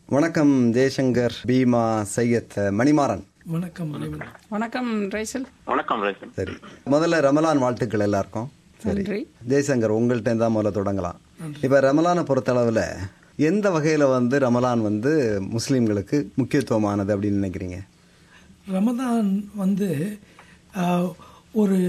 வணக்கம் ஜெய்சங்கர் பீமா சையத் மணிமாறன் வணக்கம் மணிவன் வணக்கம் ரைசல் வணக்கம் ரேசன் சரி முதல்ல ரமலான் வாழ்த்துக்கள் எல்லாருக்கும் சரி நன்றி. ஜெய்சங்கர் உங்கள்கிட்ட தான் முதல்ல தொடங்கலாம் இப்போ ரமலானை பொறுத்தளவில் எந்த வகையில் வந்து ரமலான் வந்து முஸ்லீம்களுக்கு முக்கியத்துவமானது அப்படின்னு நினைக்கிறீங்க ரமதான் வந்து ஆஹ், ஒரு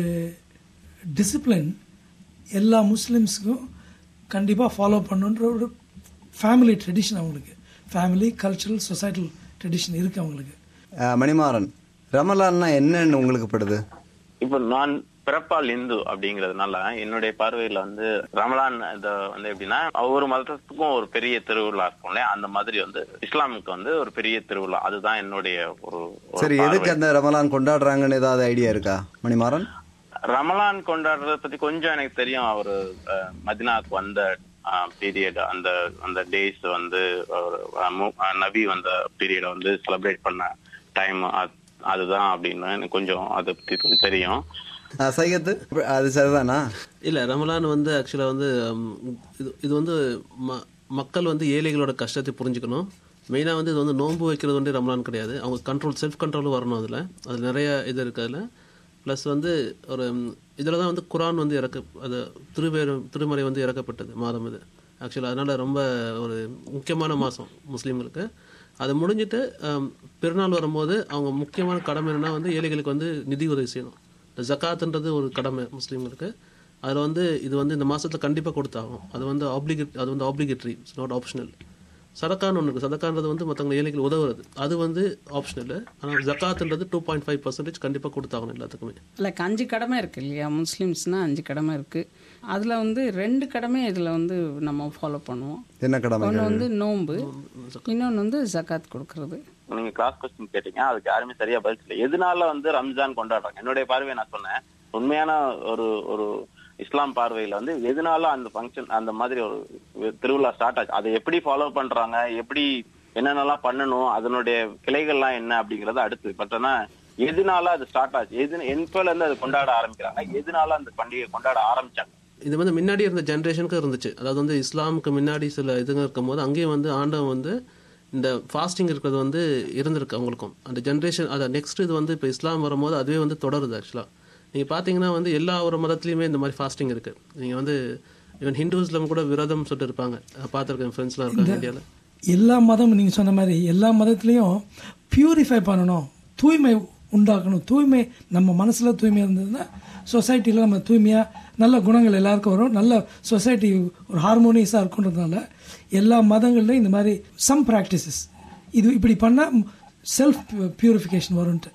டிசிப்ளின் எல்லா முஸ்லிம்ஸுக்கும் கண்டிப்பாக ஃபாலோ பண்ணுன்ற ஒரு ஃபேமிலி ட்ரெடிஷன் அவங்களுக்கு ஃபேமிலி கல்ச்சுரல் சொசைட்டல் ட்ரெடிஷன் இருக்குது அவங்களுக்கு அஹ், மணிமாறன் ரமலான்னா என்னன்னு உங்களுக்கு படுது இப்போ நான் பிறப்பால் இந்து அப்படிங்கறதுனால என்னுடைய பார்வையில வந்து ரமலான் இது வந்து எப்படின்னா ஒவ்வொரு மதத்துக்கும் ஒரு பெரிய திருவிழா இருக்கும்ல அந்த மாதிரி வந்து இஸ்லாமுக்கு வந்து ஒரு பெரிய திருவிழா அதுதான் என்னுடைய ஒரு ஒரு சரி எதுக்கு பார்வை. அந்த ரமலான் கொண்டாடுறாங்கன்னு ஏதாவது ஐடியா இருக்கா மணிமாறன் ரமலான் கொண்டாடுறத பத்தி கொஞ்சம் எனக்கு தெரியும் அவரு அஹ், மதினாக்கு வந்த பீரியட் அந்த அந்த டேஸ் வந்து ஒரு, அஹ், மு- அஹ், நபி வந்த பீரியட வந்து செலிப்ரேட் பண்ண டைம் அதுதான் அப்படின்னு எனக்கு கொஞ்சம் அதை பத்தி கொஞ்சம் தெரியும் அஹ், சையத்து அது சரிதானா இல்லை ரமலான் வந்து ஆக்சுவலாக வந்து ம், இது இது வந்து ம மக்கள் வந்து ஏழைகளோட கஷ்டத்தை புரிஞ்சுக்கணும் மெயினாக வந்து இது வந்து நோன்பு வைக்கிறது வந்து ரமலான் கிடையாது அவங்க கண்ட்ரோல் செல்ஃப் கண்ட்ரோலும் வரணும் அதில் அது நிறைய இது இருக்குது அதில் ப்ளஸ் வந்து ஒரு இதில் தான் வந்து குரான் வந்து இறக்க அது திருவேறு திருமறை வந்து இறக்கப்பட்டது மாதம் இது ஆக்சுவலாக அதனால் ரொம்ப ஒரு முக்கியமான மாதம் முஸ்லீம்களுக்கு அது முடிஞ்சிட்டு ஆம், பெருநாள் வரும்போது அவங்க முக்கியமான கடமை என்னன்னா வந்து ஏழைகளுக்கு வந்து நிதி உதவி செய்யணும் இந்த ஜக்காத்துன்றது ஒரு கடமை முஸ்லீம்களுக்கு அதில் வந்து இது வந்து இந்த மாசத்துல கண்டிப்பாக கொடுத்தாகும் அது வந்து ஆப்ளிகேட் அது வந்து ஆப்ளிகேட்டரி இட்ஸ் நாட் ஆப்ஷனல் சதக்கான்னு ஒன்று இருக்குது சதக்கான்றது வந்து மற்றவங்க ஏழைகள் உதவுறது அது வந்து ஆப்ஷனல் ஆனால் ஜக்காத்துன்றது டூ பாயிண்ட் ஃபைவ் பர்சன்டேஜ் கண்டிப்பாக கொடுத்தாகணும் எல்லாத்துக்குமே லைக் அஞ்சு கடமை இருக்கு இல்லையா முஸ்லீம்ஸ்னா அஞ்சு கடமை இருக்கு அதுல வந்து ரெண்டு கடமை இதுல வந்து நம்ம ஃபாலோ பண்ணுவோம் என்ன கடமை ஒன்று வந்து நோன்பு இன்னொன்று வந்து ஜக்காத் கொடுக்கறது நீங்க கிளாஸ் கொஸ்டின் கேட்டீங்க அதுக்கு யாருமே சரியா பதில் சொல்லல எதனால வந்து ரம்ஜான் கொண்டாடுறாங்க என்னுடைய பார்வையை நான் சொன்னேன் உண்மையான ஒரு ஒரு இஸ்லாம் பார்வையில வந்து எதனால அந்த ஃபங்க்ஷன் அந்த மாதிரி ஒரு திருவிழா ஸ்டார்ட் ஆச்சு அதை எப்படி ஃபாலோ பண்றாங்க எப்படி என்னென்னலாம் பண்ணணும் அதனுடைய கிளைகள்லாம் என்ன அப்படிங்கறது அடுத்து பட் ஆனா எதனால அது ஸ்டார்ட் ஆச்சு எது எப்பல இருந்து அது கொண்டாட ஆரம்பிக்கிறாங்க எதனால அந்த பண்டிகை கொண்டாட ஆரம்பிச்சாங்க இது வந்து முன்னாடி இருந்த ஜென்ரேஷனுக்கு இருந்துச்சு அதாவது வந்து இஸ்லாமுக்கு முன்னாடி சில இதுங்க இருக்கும்போது அங்கேயும் வந்து ஆண்டவன் வந்து இந்த ஃபாஸ்டிங் இருக்கிறது வந்து இருந்திருக்கு அவங்களுக்கும் அந்த ஜென்ரேஷன் அதை நெக்ஸ்ட் இது வந்து இப்போ இஸ்லாம் வரும்போது அதுவே வந்து தொடருது ஆக்சுவலாக நீங்கள் பார்த்தீங்கன்னா வந்து எல்லா ஒரு மதத்துலையுமே இந்த மாதிரி ஃபாஸ்டிங் இருக்குது நீங்கள் வந்து ஈவன் ஹிந்துஸ்லம் கூட விரதம் சொல்லிட்டு இருப்பாங்க பார்த்துருக்கேன் ஃப்ரெண்ட்ஸ்லாம் இருக்காங்க இந்தியாவில் எல்லா மதமும் நீங்கள் சொன்ன மாதிரி எல்லா மதத்துலேயும் பியூரிஃபை பண்ணணும் தூய்மை உண்டாக்கணும் தூய்மை நம்ம மனசில் தூய்மை இருந்ததுன்னா சொசைட்டியில் நம்ம தூய்மையாக நல்ல குணங்கள் எல்லாருக்கும் வரும் நல்ல சொசைட்டி ஒரு ஹார்மோனியஸாக இருக்குன்றதுனால எல்லா மதங்கள்லையும் இந்த மாதிரி சம் ப்ராக்டிசஸ் இது இப்படி பண்ணால் செல்ஃப் பியூரிஃபிகேஷன் வரும்ன்ட்டு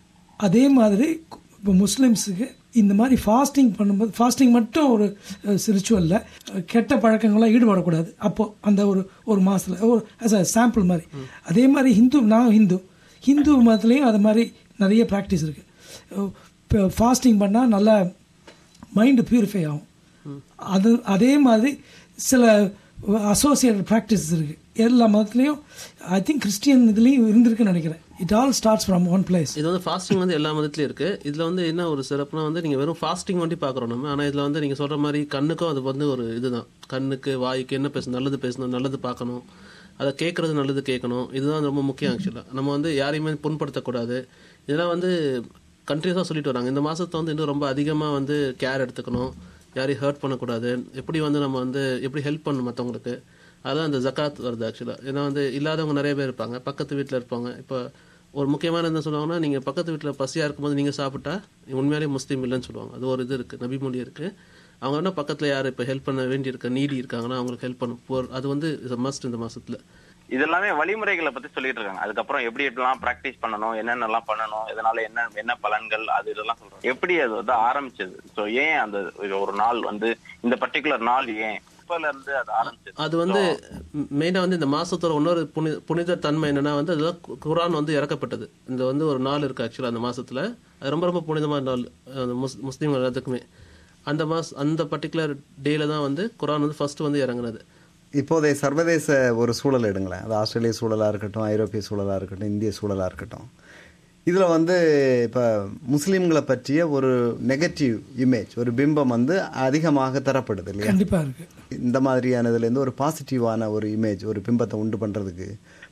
அதே மாதிரி இப்போ முஸ்லிம்ஸுக்கு இந்த மாதிரி ஃபாஸ்டிங் பண்ணும்போது ஃபாஸ்டிங் மட்டும் ஒரு ரிச்சுவலில் கெட்ட பழக்கங்கள்லாம் ஈடுபடக்கூடாது அப்போ அந்த ஒரு ஒரு மாதத்தில் ஒரு ஆஸ் அ சாம்பிள் மாதிரி அதே மாதிரி ஹிந்து நான் ஹிந்து ஹிந்து மதத்துலேயும் அது மாதிரி நிறைய ப்ராக்டிஸ் இருக்குது ஃபாஸ்டிங் பண்ணால் நல்லா மைண்டு பியூரிஃபை ஆகும் அது அதே மாதிரி சில அசோசியேட்டட் ப்ராக்டிஸ் இருக்குது எல்லா மதத்துலேயும் ஐ திங்க் கிறிஸ்டியன் இதுலேயும் இருந்திருக்குன்னு நினைக்கிறேன் it all starts from one place இது வந்து ஃபாஸ்டிங் வந்து எல்லா மதத்துலையும் இருக்கு இதுல வந்து என்ன ஒரு சிறப்புனா வந்து நீங்க வெறும் ஃபாஸ்டிங் மட்டும் பாக்குறோம் நம்ம ஆனா இதுல வந்து நீங்க சொல்ற மாதிரி கண்ணுக்கும் அது வந்து ஒரு இதுதான் கண்ணுக்கு வாய்க்கு என்ன பேசணும் நல்லது பேசணும் நல்லது பார்க்கணும் அதை கேட்கறது நல்லது கேட்கணும் இதுதான் ரொம்ப முக்கியம் ஆக்சுவலாக நம்ம வந்து யாரையுமே புண்படுத்தக்கூடாது இதெல்லாம் வந்து கண்ட்ரிஸாக சொல்லிட்டு வராங்க இந்த மாசத்தை வந்து இன்னும் ரொம்ப அதிகமாக வந்து கேர் எடுத்துக்கணும் யாரையும் ஹர்ட் பண்ணக்கூடாது எப்படி வந்து நம்ம வந்து எப்படி ஹெல்ப் பண்ணணும் மற்றவங்களுக்கு அதான் அந்த ஜக்காத் வருது ஆக்சுவலாக ஏன்னா வந்து இல்லாதவங்க நிறைய பேர் இருப்பாங்க பக்கத்து வீட்டில் இருப்பாங்க இப்போ ஒரு முக்கியமான என்ன சொல்லுவாங்கன்னா நீங்கள் பக்கத்து வீட்டில் பசியாக இருக்கும்போது நீங்கள் சாப்பிட்டா நீ உண்மையாலே முஸ்லீம் இல்லைன்னு சொல்லுவாங்க அது ஒரு இது இருக்குது நபிமொழி இருக்குது அவங்க என்ன பக்கத்தில் யார் இப்போ ஹெல்ப் பண்ண வேண்டியிருக்க நீடி இருக்காங்கன்னா அவங்களுக்கு ஹெல்ப் பண்ண போர் அது வந்து மஸ்ட் இந்த மாசத்துல இதெல்லாமே வழிமுறைகளை பத்தி சொல்லிட்டு இருக்காங்க அதுக்கப்புறம் எப்படி எப்படிலாம் பிராக்டிஸ் பண்ணணும் என்னென்னலாம் பண்ணணும் இதனால என்ன என்ன பலன்கள் அது இதெல்லாம் சொல்றாங்க எப்படி அது வந்து ஆரம்பிச்சது சோ ஏன் அந்த இது ஒரு நாள் வந்து இந்த பர்டிகுலர் நாள் ஏன் எப்பல இருந்து அது ஆரம்பிச்சது அது வந்து மெயினாக வந்து இந்த மாசத்தோட இன்னொரு புனி புனித தன்மை என்னன்னா வந்து அதெல்லாம் கு- குர்ஆன் வந்து இறக்கப்பட்டது இந்த வந்து ஒரு நாள் இருக்கு ஆக்சுவலாக அந்த மாசத்துல அது ரொம்ப ரொம்ப புனிதமான நாள் அந்த முஸ் முஸ்லீம்கள் எல்லாத்துக்குமே அந்த மாஸ் அந்த பர்டிகுலர் டேல தான் வந்து குர்ஆன் வந்து ஃபர்ஸ்ட் வந்து இறங்குனது இப்போதைய சர்வதேச ஒரு சூழல் எடுங்களேன் அது ஆஸ்திரேலிய சூழலாக இருக்கட்டும் ஐரோப்பிய சூழலாக இருக்கட்டும் இந்திய சூழலாக இருக்கட்டும் இதில் வந்து இப்போ முஸ்லீம்களை பற்றிய ஒரு நெகட்டிவ் இமேஜ் ஒரு பிம்பம் வந்து அதிகமாக தரப்படுது இல்லையா கண்டிப்பாக இருக்குது இந்த மாதிரியானதுலேருந்து ஒரு பாசிட்டிவான ஒரு இமேஜ் ஒரு பிம்பத்தை உண்டு பண்ணுறதுக்கு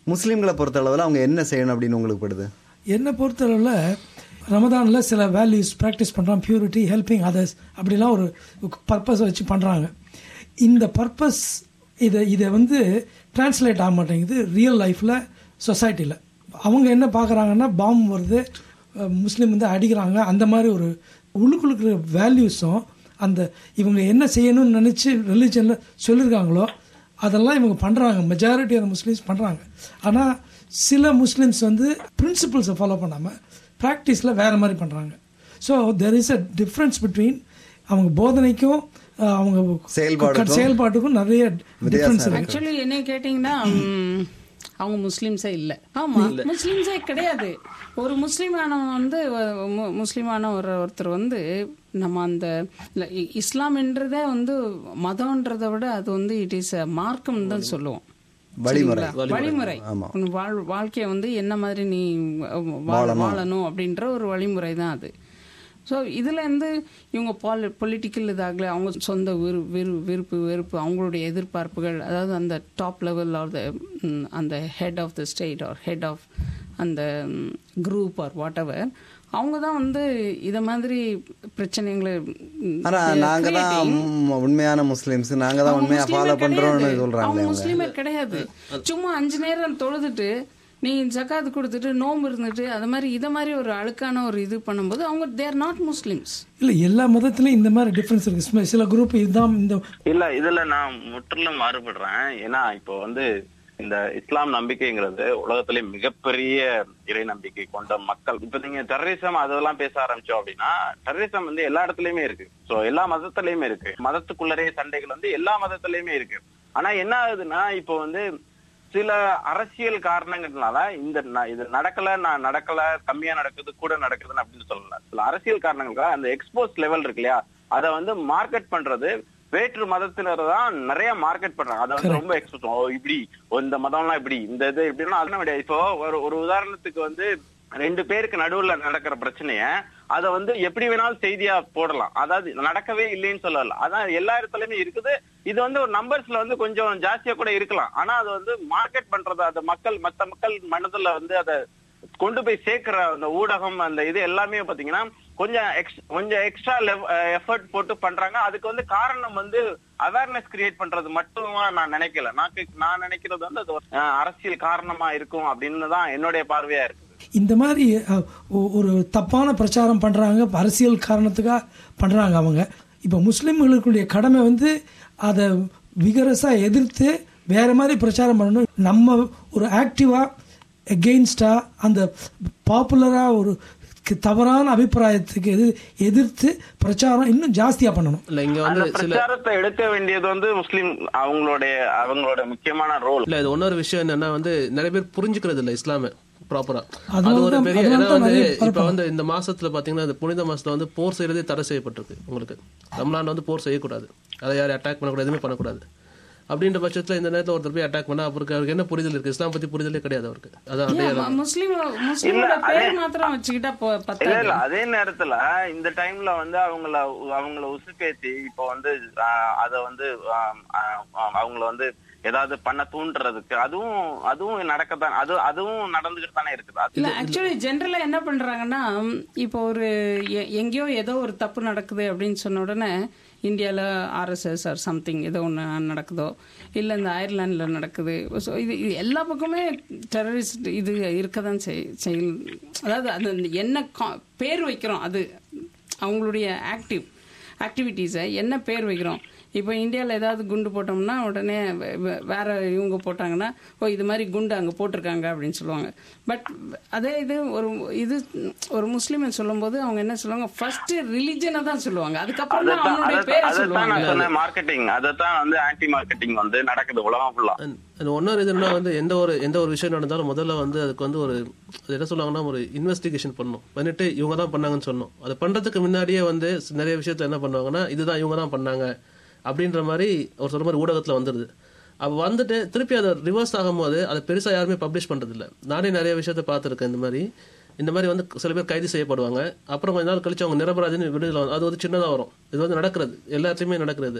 முஸ்லீம்களை பொறுத்தளவில் அவங்க என்ன செய்யணும் அப்படின்னு உங்களுக்கு படுது என்னை பொறுத்தளவில் ரமதானில் சில வேல்யூஸ் ப்ராக்டிஸ் பண்ணுறான் பியூரிட்டி ஹெல்பிங் அதர்ஸ் அப்படிலாம் ஒரு பர்பஸ் வச்சு பண்ணுறாங்க இந்த பர்பஸ் இதை இதை வந்து டிரான்ஸ்லேட் ஆக மாட்டேங்குது ரியல் லைஃப்பில் சொசைட்டியில் அவங்க என்ன பார்க்குறாங்கன்னா பாம்பு வருது அஹ் முஸ்லீம் வந்து அடிக்கிறாங்க அந்த மாதிரி ஒரு உள்ளுக்குள்ள இருக்கிற வேல்யூஸும் அந்த இவங்க என்ன செய்யணும்னு நினச்சி ரிலிஜனில் சொல்லியிருக்காங்களோ அதெல்லாம் இவங்க பண்ணுறாங்க மெஜாரிட்டி ஆஃப் முஸ்லீம்ஸ் பண்ணுறாங்க ஆனால் சில முஸ்லீம்ஸ் வந்து பிரின்சிபல்ஸை ஃபாலோ பண்ணாமல் ப்ராக்டிஸில் வேறு மாதிரி பண்ணுறாங்க so there is a difference between அவங்க போதனைக்கும் அஹ், அவங்க செயல்பாடுக்கும் செயல்பாட்டுக்கும் நிறைய டிஃப்ரென்ஸ் இருக்கு ஆக்சுவலி என்ன கேட்டிங்கன்னா ம், அவங்க முஸ்லீம்ஸே இல்லை ஆமா முஸ்லீம்ஸே கிடையாது ஒரு முஸ்லீமானவன் வந்து அஹ், மு- முஸ்லீமான ஒரு ஒருத்தர் வந்து நம்ம அந்த இல்ல, இ- இஸ்லாம்ன்றதே வந்து மதம்ன்றதை விட அது வந்து இட் இஸ் மார்க்கம் தான் சொல்லுவோம் வழிமுறை. சரிங்களா? வழிமுறை ஆமா. உன் வாழ் வாழ்க்கையை வந்து என்ன மாதிரி நீ அஹ், வாழ- வாழணும் அப்படின்ற ஒரு வழிமுறை தான் அது ஸோ இதில் இருந்து இவங்க பால் பொலிட்டிக்கல் இதாகல அவங்க சொந்த விரு விரு விருப்பு வெறுப்பு அவங்களுடைய எதிர்பார்ப்புகள் அதாவது அந்த டாப் லெவல் ஆர் த அந்த head of the state or head of அந்த குரூப் ஆர் வாட் எவர் அவங்க தான் வந்து இதை மாதிரி பிரச்சனைகளை ம், ஆனா நாங்க தான் creating. உம், உண்மையான முஸ்லிம்ஸ் நாங்க தான் அவங்க உண்மையா முஸ்லீமே ஃபாலோ பண்றோம்னு கிடையாது. சொல்றாங்களே அவங்க அவங்க முஸ்லீமே கிடையாது சும்மா அஞ்சு நேரம் தொழுதுட்டு நீ ஜக்காத்து கொடுத்துட்டு நோம்பு இருந்துட்டு அது மாதிரி இதை மாதிரி ஒரு அழுக்கான ஒரு இது பண்ணும்போது அவங்க தேர் நாட் முஸ்லிம்ஸ் இல்லை எல்லா மதத்துலையும் இந்த மாதிரி டிஃப்ரென்ஸ் இருக்கு சில- சில குரூப் இதுதான் இந்த இல்ல இதுல நான் முற்றிலும் மாறுபடுறேன் ஏன்னா இப்போ வந்து இந்த இஸ்லாம் நம்பிக்கைங்கிறது உலகத்திலே மிகப்பெரிய இறை நம்பிக்கை கொண்ட மக்கள் இப்ப நீங்க டெரரிசம் அதெல்லாம் பேச ஆரம்பிச்சோம் அப்படின்னா டெரரிசம் வந்து எல்லா இடத்துலயுமே இருக்கு சோ எல்லா மதத்திலயுமே இருக்கு மதத்துக்குள்ளரே சண்டைகள் வந்து எல்லா மதத்திலயுமே இருக்கு ஆனா என்ன ஆகுதுன்னா இப்போ வந்து சில அரசியல் காரணங்கள்னால இந்த ந- இது நடக்கல நான் நடக்கல கம்மியா நடக்குது கூட நடக்குதுன்னு அப்படின்னு சொல்லல சில அரசியல் காரணங்களுக்காக அந்த எக்ஸ்போஸ் லெவல் இருக்கு இல்லையா அதை வந்து மார்க்கெட் பண்றது வேற்று மதத்தினர் தான் நிறைய மார்க்கெட் பண்றாங்க அதை வந்து ரொம்ப எக்ஸ்போஸ் ஓ இப்படி ஓ, இந்த மதம்லாம் இப்படி இந்த இது இப்படின்னா அதெல்லாம் கிடையாது இப்போ ஒரு ஒரு உதாரணத்துக்கு வந்து ரெண்டு பேருக்கு நடுவுல நடக்கிற பிரச்சனைய அத வந்து எப்படி வேணாலும் செய்தியா போடலாம் அதாவது நடக்கவே இல்லைன்னு சொல்லல அதான் எல்லா இடத்துலயுமே இருக்குது இது வந்து ஒரு நம்பர்ஸ்ல வந்து கொஞ்சம் ஜாஸ்தியா கூட இருக்கலாம் ஆனா அது வந்து மார்க்கெட் பண்றது அது மக்கள் மத்த மக்கள் மனதுல வந்து அதை கொண்டு போய் சேர்க்கிற அந்த ஊடகம் அந்த இது எல்லாமே பாத்தீங்கன்னா கொஞ்சம் எக்ஸ் கொஞ்சம் எக்ஸ்ட்ரா எஃபர்ட் போட்டு பண்றாங்க அதுக்கு வந்து காரணம் வந்து அவேர்னஸ் கிரியேட் பண்றது மட்டுமா நான் நினைக்கல நான் கே- நான் நினைக்கிறது வந்து அது ஒரு, அஹ், அரசியல் காரணமா இருக்கும் அப்படின்னு தான் என்னுடைய பார்வையா இருக்குது இந்த மாதிரி அஹ், ஒ- ஒரு தப்பான பிரச்சாரம் பண்ணுறாங்க அரசியல் காரணத்துக்காக பண்ணுறாங்க அவங்க இப்போ முஸ்லீம்களுக்குடைய கடமை வந்து அதை விகரஸாக எதிர்த்து வேற மாதிரி பிரச்சாரம் பண்ணணும் நம்ம ஒரு ஆக்டிவாக எகெயின்ஸ்டாக அந்த பாப்புலராக ஒரு க- தவறான அபிப்பிராயத்துக்கு எது எதிர்த்து பிரச்சாரம் இன்னும் ஜாஸ்தியாக பண்ணணும் இல்ல இங்க அந்த வந்து சில பிரச்சாரத்தை எடுக்க வேண்டியது வந்து முஸ்லீம் அவங்களுடைய அவங்களோட முக்கியமான ரோல் இல்ல இது இன்னொரு விஷயம் என்னன்னா வந்து நிறைய பேர் புரிஞ்சுக்கிறது இல்ல இஸ்லாம ப்ராப்பரா அதனால அது ஒரு தான்- பெரிய அதனால ஏன்னா தான் வந்து நிறைய இப்ப பரப்பணும். வந்து இந்த மாசத்துல பாத்தீங்கன்னா இந்த புனித மாசத்துல வந்து போர் செய்யறதே தடை செய்யப்பட்டிருக்கு உங்களுக்கு ரம்லான் வந்து போர் செய்யக்கூடாது அதை யாரும் அட்டாக் பண்ணக்கூடாது எதுவுமே பண்ணக்கூடாது அப்படின்ற பட்சத்துல இந்த நேரத்துல ஒருத்தர் போய் அட்டாக் பண்ணா அவருக்கு அவருக்கு என்ன புரிதல் இருக்கு இஸ்லாம் பத்தி புரிதலே கிடையாது அவருக்கு அதான் அடையாளம் முஸ்லீம் முஸ்லீமோட பேர் மாத்திரம் வச்சுக்கிட்டா ப- இல்ல பத்தாது இல்ல அதே நேரத்துல இந்த டைம்ல வந்து அவங்கள அவங்கள உசுப்பேத்தி இப்போ வந்து ஆஹ், அத வந்து ஆஹ், ஆஹ், அவங்கள வந்து ஏதாவது பண்ண தூண்டுறதுக்கு அதுவும் அதுவும் நடக்கத்தான் அது அதுவும் நடந்துகிட்டு தானே இருக்குது அது- இல்ல ஆக்சுவலி ஜென்ரலா என்ன பண்றாங்கன்னா இப்போ ஒரு எ- எங்கேயோ ஏதோ ஒரு தப்பு நடக்குது அப்படின்னு சொன்ன உடனே இந்தியாவில் ஆர்எஸ்எஸ் ஆர் சம்திங் ஏதோ ஒன்று நடக்குதோ இல்லை இந்த அயர்லாண்டில் நடக்குது ஸோ இது இது எல்லா பக்கமே டெரரிஸ்ட் இது இருக்க தான் செய் செயல் அதாவது அது அந்த என்ன கா- பேர் வைக்கிறோம் அது அவங்களுடைய ஆக்டிவ் ஆக்டிவிட்டீஸை என்ன பேர் வைக்கிறோம் இப்போ இந்தியாவில் ஏதாவது குண்டு போட்டோம்னா உடனே வே- வே- வேற இவங்க போட்டாங்கன்னா ஓ இது மாதிரி குண்டு அங்கே போட்டிருக்காங்க அப்படின்னு சொல்லுவாங்க பட் அதே இது ஒரு இது ஒரு முஸ்லீமை சொல்லும்போது அவங்க என்ன சொல்லுவாங்க ஃபர்ஸ்ட் ரிலிஜனை தான் சொல்லுவாங்க அதுக்கப்புறம் தான் அதைத்தான் அவனுடைய அதைத்தான் பேரை அதைத்தான் சொல்லுவாங்க நான் சொன்னேன் மார்க்கெட்டிங் அதைத்தான் வந்து ஆன்டி மார்க்கெட்டிங் வந்து நடக்குது உலகம் ஃபுல்லா அது இன்னொரு இதுன்னா வந்து எந்த ஒரு எந்த ஒரு விஷயம் நடந்தாலும் முதல்ல வந்து அதுக்கு வந்து ஒரு அது என்ன சொல்லுவாங்கன்னா ஒரு இன்வெஸ்டிகேஷன் பண்ணணும் பண்ணிட்டு இவங்க தான் பண்ணாங்கன்னு சொன்னோம் அதை பண்றதுக்கு முன்னாடியே வந்து நிறைய விஷயத்துல என்ன பண்ணுவாங்கன்னா இதுதான் இவங்க தான் பண்ணாங்க அப்படின்ற மாதிரி ஒரு சொல்ற மாதிரி ஊடகத்துல வந்துருது அப்போ வந்துட்டு திருப்பி அதை ரிவர்ஸ் ஆகும்போது அதை பெருசா யாருமே பப்ளிஷ் பண்றது இல்ல நானே நிறைய விஷயத்த பார்த்துருக்கேன் இந்த மாதிரி இந்த மாதிரி வந்து சில பேர் கைது செய்யப்படுவாங்க அப்புறம் கொஞ்ச நாள் கழிச்சு அவங்க நிரபராஜின்னு விடுதலை வந்து- அது வந்து சின்னதா வரும் இது வந்து நடக்கிறது எல்லாத்தையுமே நடக்கிறது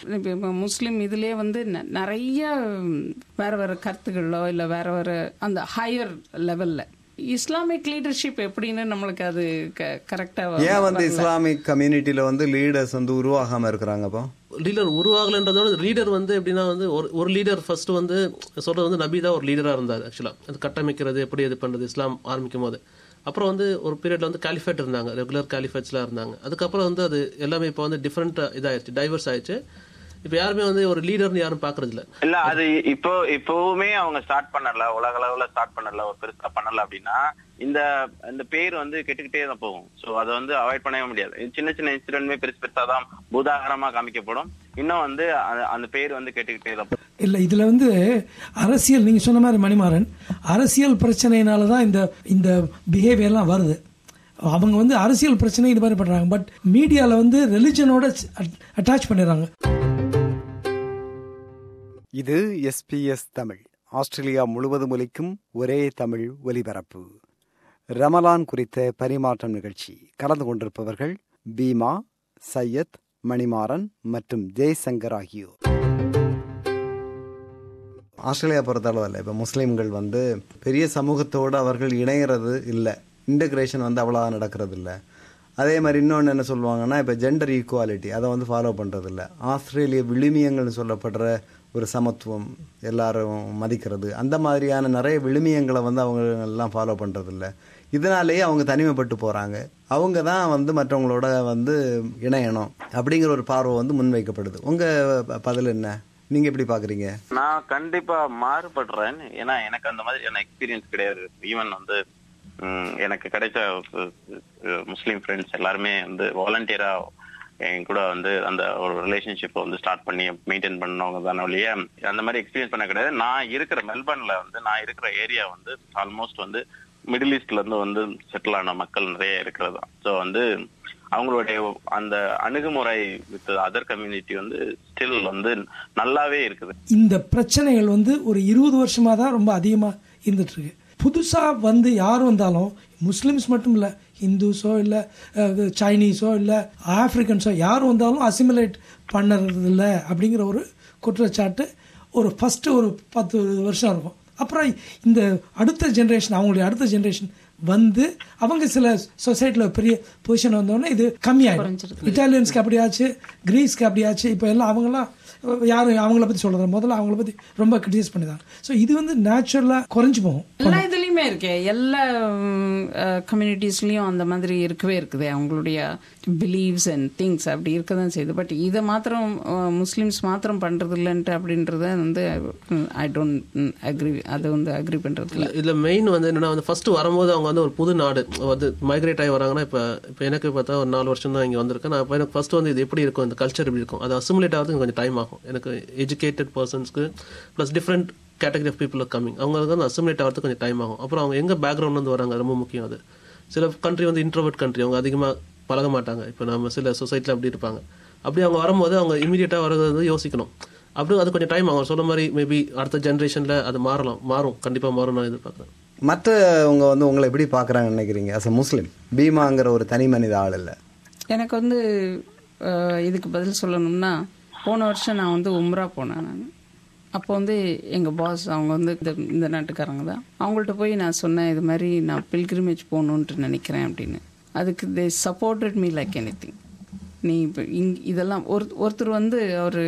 இப்போ முஸ்லீம் இதுலேயே வந்து ந- நிறைய வேற வேற கருத்துக்களோ இல்லை வேற வேற அந்த ஹையர் லெவலில் இஸ்லாமிக் லீடர்ஷிப் எப்படின்னு நம்மளுக்கு அது கரெக்டாக ஏன் வந்து இஸ்லாமிக் கம்யூனிட்டியில வந்து லீடர்ஸ் வந்து உருவாகாம இருக்கிறாங்க அப்போ லீடர் உருவாகலன்றதோட லீடர் வந்து எப்படின்னா வந்து ஒரு ஒரு லீடர் ஃபர்ஸ்ட் வந்து சொல்றது வந்து நபி தான் ஒரு லீடராக இருந்தார் ஆக்சுவலாக அது கட்டமைக்கிறது எப்படி இது பண்ணுறது இஸ்லாம் ஆரம்பிக்கும் போது அப்புறம் வந்து ஒரு பீரியட்ல வந்து காலிஃபேட் இருந்தாங்க ரெகுலர் காலிஃபேட்ஸ்லாம் இருந்தாங்க அதுக்கப்புறம் வந்து அது எல்லாமே இப்போ வந்து டிஃப்ரெண்ட் இதாயிருச்சு டைவர்ஸ் ஆயிடுச்சு இப்போ யாருமே வந்து ஒரு லீடர்னு யாரும் பார்க்கறது இல்ல இல்ல அது இப்போ இப்பவுமே அவங்க ஸ்டார்ட் பண்ணல உலக அளவுல ஸ்டார்ட் பண்ணல ஒரு பெருசா பண்ணல அப்படின்னா இந்த இந்த பேர் வந்து கெட்டுக்கிட்டே தான் போகும் சோ அதை வந்து அவாய்ட் பண்ணவே முடியாது இது சின்ன சின்ன இன்சிடென்ட்மே பெருசு பெருசா தான் பூதாகரமா காமிக்கப்படும் இன்னும் வந்து அந்த- அந்த பேர் வந்து கெட்டுக்கிட்டே தான் போகும் இல்லை இதில் வந்து அரசியல் நீங்கள் சொன்ன மாதிரி மணிமாறன் அரசியல் பிரச்சனையினால தான் இந்த இந்த பிஹேவியர்லாம் வருது அவங்க வந்து அரசியல் பிரச்சனை இது மாதிரி பண்ணுறாங்க பட் மீடியாவில் வந்து ரெலிஜனோட அட்டாச் பண்ணிடுறாங்க இது எஸ்பிஎஸ் தமிழ் ஆஸ்திரேலியா முழுவதும் ஒலிக்கும் ஒரே தமிழ் ஒலிபரப்பு ரமலான் குறித்த பரிமாற்றம் நிகழ்ச்சி கலந்து கொண்டிருப்பவர்கள் பீமா சையத் மணிமாறன் மற்றும் ஜெய்சங்கர் ஆகியோர் ஆஸ்திரேலியா பொறுத்தளவில் இப்போ முஸ்லீம்கள் வந்து பெரிய சமூகத்தோடு அவர்கள் இணையிறது இல்லை இன்டகிரேஷன் வந்து அவ்வளோ நடக்கிறது இல்லை அதே மாதிரி இன்னொன்று என்ன சொல்லுவாங்கன்னா இப்போ ஜெண்டர் ஈக்குவாலிட்டி அதை வந்து ஃபாலோ பண்ணுறது இல்லை ஆஸ்திரேலிய விழுமியங்கள்னு சொல்லப்படுற ஒரு சமத்துவம் எல்லாரும் மதிக்கிறது அந்த மாதிரியான நிறைய விழுமியங்களை வந்து அவங்க எல்லாம் ஃபாலோ பண்ணுறது இல்லை இதனாலேயே அவங்க தனிமைப்பட்டு போகிறாங்க அவங்க தான் வந்து மற்றவங்களோட வந்து இணையணும் அப்படிங்கிற ஒரு பார்வை வந்து முன்வைக்கப்படுது உங்கள் பதில் என்ன நீங்கள் எப்படி பார்க்குறீங்க நான் கண்டிப்பா மாறுபடுறேன் ஏன்னா எனக்கு அந்த மாதிரியான எக்ஸ்பீரியன்ஸ் கிடையாது ஈவன் வந்து ம், எனக்கு கிடைச்ச அஹ், அஹ், முஸ்லீம் ஃப்ரெண்ட்ஸ் எல்லாருமே வந்து வாலண்டியரா என் கூட வந்து அந்த ஒரு ரிலேஷன்ஷிப்பை வந்து ஸ்டார்ட் பண்ணி மெயின்டைன் பண்ணவங்க தானே ஒழிய அந்த மாதிரி எக்ஸ்பீரியன்ஸ் பண்ண கிடையாது நான் இருக்கிற மெல்பர்ன்ல வந்து நான் இருக்கிற ஏரியா வந்து ஆல்மோஸ்ட் வந்து மிடில் ஈஸ்ட்ல இருந்து வந்து செட்டில் ஆன மக்கள் நிறைய இருக்கிறது தான் ஸோ வந்து அவங்களுடைய அந்த அணுகுமுறை வித் அதர் கம்யூனிட்டி வந்து ஸ்டில் வந்து நல்லாவே இருக்குது இந்த பிரச்சனைகள் வந்து ஒரு இருபது வருஷமாக தான் ரொம்ப அதிகமாக இருந்துட்டு இருக்கு புதுசாக வந்து யார் வந்தாலும் முஸ்லிம்ஸ் மட்டும் இல்லை ஹிந்துஸோ இல்லை சைனீஸோ இல்லை ஆப்பிரிக்கன்ஸோ யார் வந்தாலும் அசிமுலேட் பண்ணுறது இல்லை அப்படிங்கிற ஒரு குற்றச்சாட்டு ஒரு ஃபஸ்ட்டு ஒரு பத்து வருஷம் இருக்கும் அப்புறம் இந்த அடுத்த ஜென்ரேஷன் அவங்களுடைய அடுத்த ஜென்ரேஷன் வந்து அவங்க சில சொசைட்டியில் பெரிய பொசிஷன் வந்தோடனே இது கம்மியாயிடும் இட்டாலியன்ஸ்க்கு அப்படி ஆச்சு கிரீஸ்க்கு அப்படி ஆச்சு இப்போ எல்லாம் அவங்கெல்லாம் யாரும் அவங்கள பற்றி சொல்கிறது முதல்ல அவங்கள பற்றி ரொம்ப கிரிட்டிசைஸ் பண்ணிதான் ஸோ இது வந்து நேச்சுரலாக குறைஞ்சு போகும் எல்லா இதுலயுமே இருக்கே எல்லா கம்யூனிட்டிஸ்லயும் அந்த மாதிரி இருக்கவே இருக்குது அவங்களுடைய பிலீவ்ஸ் அண்ட் திங்ஸ் அப்படி இருக்க தான் செய்யுது பட் இதை மாத்திரம் முஸ்லிம்ஸ் மாத்திரம் பண்றது இல்லைன்ட்டு அப்படின்றத வந்து ஐ டோன்ட் அக்ரி அதை வந்து அக்ரி பண்றது இல்லை இதுல மெயின் வந்து என்னன்னா வந்து ஃபர்ஸ்ட் வரும்போது அவங்க வந்து ஒரு புது நாடு வந்து மைக்ரேட் ஆகி வராங்கன்னா இப்போ இப்போ எனக்கு பார்த்தா ஒரு நாலு வருஷம் தான் இங்கே வந்திருக்கேன் நான் இப்போ எனக்கு ஃபர்ஸ்ட் வந்து இது எப்படி இருக்கும் இந்த கல்ச்சர் எப்படி இருக்கும் அது அசிமுலேட் ஆகிறதுக்கு கொஞ்சம் டைம் ஆகும் எனக்கு எஜுகேட்டட் பர்சன்ஸ்க்கு plus different category of people coming அவங்களுக்கு வந்து அசிமுலேட் ஆகிறதுக்கு கொஞ்சம் டைம் ஆகும் அப்புறம் அவங்க எங்க பேக்ரவுண்ட்லேருந்து வராங்க ரொம்ப முக்கியம் அது சில கண்ட்ரி வந்து இன்ட்ரோவர்ட் கண்ட்ரி அவங்க அதிகமாக பழக மாட்டாங்க இப்போ நம்ம சில சொசைட்டியில் அப்படி இருப்பாங்க அப்படி அவங்க வரும்போது அவங்க இமீடியட்டாக வர்றது வந்து யோசிக்கணும் அப்படி அது கொஞ்சம் டைம் ஆகும் சொல்ல மாதிரி மேபி அடுத்த ஜென்ரேஷனில் அது மாறலாம் மாறும் கண்டிப்பாக மாறும் நான் எதிர்பார்க்குறேன் மற்றவங்க வந்து உங்களை எப்படி பார்க்குறாங்கன்னு நினைக்கிறீங்க அஸ் அ முஸ்லீம் பீமாங்கிற ஒரு தனி மனித ஆள் இல்லை எனக்கு வந்து அஹ், இதுக்கு பதில் சொல்லணும்னா போன வருஷம் நான் வந்து உம்ரா போனேன் நான் அப்போ வந்து எங்கள் பாஸ் அவங்க வந்து இந்த இந்த நாட்டுக்காரங்க தான் அவங்கள்ட்ட போய் நான் சொன்னேன் இது மாதிரி நான் பில்கிரிமேஜ் போகணுன்ட்டு நினைக்கிறேன் அப்படின்னு அதுக்கு they supported me like any நீ இப்போ இங் இதெல்லாம் ஒரு ஒருத்தர் வந்து அவர்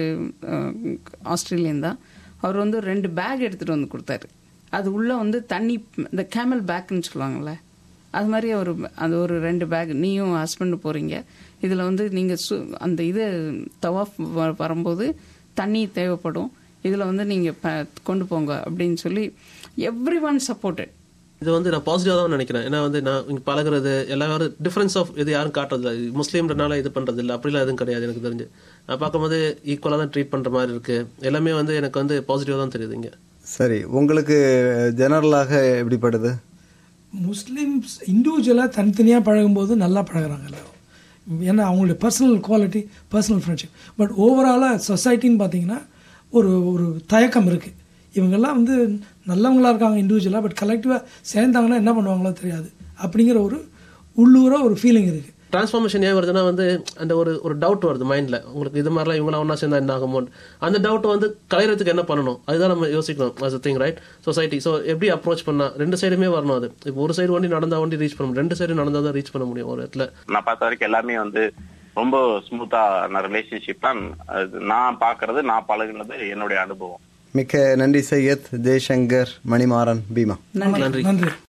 ஆஸ்திரேலியன் தான் அவர் வந்து ரெண்டு பேக் எடுத்துகிட்டு வந்து கொடுத்தாரு அது உள்ளே வந்து தண்ணி இந்த கேமல் பேக்குன்னு சொல்லுவாங்கள்ல அது மாதிரி ஒரு அது ஒரு ரெண்டு பேக் நீயும் ஹஸ்பண்டு போகிறீங்க இதில் வந்து நீங்கள் சு அந்த இது தவாஃப் வ- வரும்போது தண்ணி தேவைப்படும் இதில் வந்து நீங்கள் ப கொண்டு போங்க அப்படின்னு சொல்லி எவ்ரி ஒன் சப்போர்ட்டட் இது வந்து நான் பாசிட்டிவாக தான் நினைக்கிறேன் ஏன்னா வந்து நான் இங்கே பழகுறது எல்லாரும் டிஃப்ரென்ஸ் ஆஃப் இது யாரும் காட்டுறது இல்லை முஸ்லீம்ன்றனால இது பண்ணுறது இல்லை அப்படிலாம் எதுவும் கிடையாது எனக்கு தெரிஞ்சு நான் பார்க்கும்போது ஈக்குவலாக தான் ட்ரீட் பண்ணுற மாதிரி இருக்கு எல்லாமே வந்து எனக்கு வந்து பாசிட்டிவாக தான் தெரியுது இங்கே சரி உங்களுக்கு ஜெனரலாக எப்படிப்படுது முஸ்லீம்ஸ் இண்டிவிஜுவலாக தனித்தனியாக பழகும்போது நல்லா பழகுறாங்க எல்லாரும் ஏன்னா அவங்களுடைய personal quality personal friendship but ஓவராலாக சொசைட்டின்னு பார்த்தீங்கன்னா ஒரு ஒரு தயக்கம் இருக்குது இவங்கெல்லாம் வந்து நல்லவங்களா இருக்காங்க இண்டிவிஜுவலாக பட் கலெக்டிவாக சேர்ந்தாங்கன்னா என்ன பண்ணுவாங்களோ தெரியாது அப்படிங்கிற ஒரு உள்ளூர ஒரு ஃபீலிங் இருக்குது டிரான்ஸ்ஃபார்மேஷன் ஏன் வருதுன்னா வந்து அந்த ஒரு ஒரு டவுட் வருது மைண்ட்ல உங்களுக்கு இது மாதிரிலாம் இவங்களாம் ஒன்றா சேர்ந்தா என்ன ஆகுமோ அந்த டவுட் வந்து கலையறதுக்கு என்ன பண்ணணும் அதுதான் நம்ம யோசிக்கணும் as a think right society so எப்படி அப்ரோச் பண்ணா ரெண்டு சைடுமே வரணும் அது இப்போ ஒரு சைடு வண்டி நடந்தா வண்டி ரீச் பண்ண முடியும் ரெண்டு சைடு நடந்தா தான் ரீச் பண்ண முடியும் ஒரு இடத்துல நான் பார்த்த வரைக்கும் எல்லாமே வந்து ரொம்ப ஸ்மூத்தான ரிலேஷன்ஷிப் தான் அது நான் பாக்குறது நான் பழகுனது என்னுடைய அனுபவம் மிக்க நன்றி சையத் ஜெய்சங்கர் மணிமாறன் பீமா நன்றி